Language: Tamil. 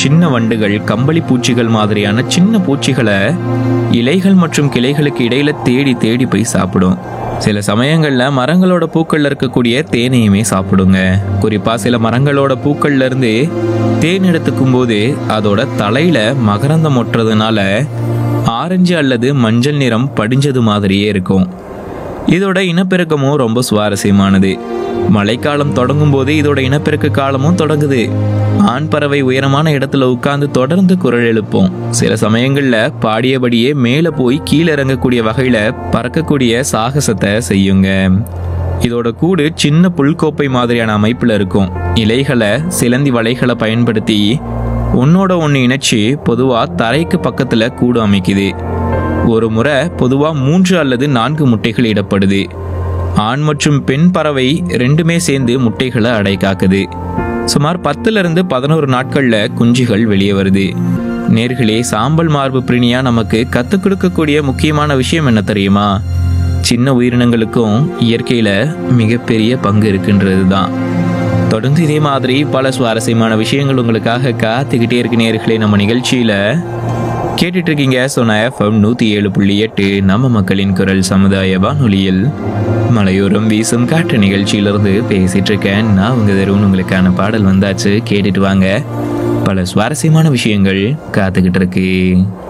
சின்ன வண்டுகள் கம்பளி பூச்சிகள் மாதிரியான சின்ன பூச்சிகளை இலைகள் மற்றும் கிளைகளுக்கு இடையில தேடி தேடி போய் சாப்பிடும் சில சமயங்கள்ல மரங்களோட பூக்கள்ல இருக்கக்கூடிய தேனையுமே சாப்பிடுங்க குறிப்பா சில மரங்களோட பூக்கள்ல இருந்து தேன் எடுத்துக்கும் போது அதோட தலையில மகரந்தம் ஒட்டுறதுனால ஆரஞ்சு அல்லது மஞ்சள் நிறம் படிஞ்சது மாதிரியே இருக்கும் இதோட இனப்பெருக்கமும் ரொம்ப சுவாரஸ்யமானது மழைக்காலம் தொடங்கும் போது இதோட இனப்பெருக்க காலமும் தொடங்குது ஆண் பறவை உயரமான இடத்துல உட்கார்ந்து தொடர்ந்து குரல் எழுப்பும் சில சமயங்கள்ல பாடியபடியே மேலே போய் கீழே இறங்கக்கூடிய வகையில பறக்கக்கூடிய சாகசத்தை செய்யுங்க இதோட கூடு சின்ன புல்கோப்பை மாதிரியான அமைப்புல இருக்கும் இலைகளை சிலந்தி வலைகளை பயன்படுத்தி ஒன்னோட ஒன்று இணைச்சு பொதுவா தரைக்கு பக்கத்துல கூடு அமைக்குது ஒரு முறை பொதுவா மூன்று அல்லது நான்கு முட்டைகள் இடப்படுது ஆண் மற்றும் பெண் பறவை ரெண்டுமே சேர்ந்து முட்டைகளை அடை காக்குது சுமார் பத்துல இருந்து பதினோரு நாட்கள்ல குஞ்சுகள் வெளியே வருது நேர்களே சாம்பல் மார்பு பிரினியா நமக்கு கத்துக் கொடுக்கக்கூடிய முக்கியமான விஷயம் என்ன தெரியுமா சின்ன உயிரினங்களுக்கும் இயற்கையில மிகப்பெரிய பங்கு இருக்குன்றது தான் தொடர்ந்து இதே மாதிரி பல சுவாரஸ்யமான விஷயங்கள் உங்களுக்காக காத்துக்கிட்டே இருக்கு நேர்களே நம்ம நிகழ்ச்சியில கேட்டுட்டு இருக்கீங்க சொன்ன எஃப்எம் நூத்தி ஏழு புள்ளி எட்டு நம்ம மக்களின் குரல் சமுதாய வானொலியில் மலையோரம் வீசும் காற்று நிகழ்ச்சியிலிருந்து பேசிட்டு இருக்கேன் நான் உங்க தருண் உங்களுக்கான பாடல் வந்தாச்சு கேட்டுட்டு வாங்க பல சுவாரஸ்யமான விஷயங்கள் காத்துக்கிட்டு இருக்கு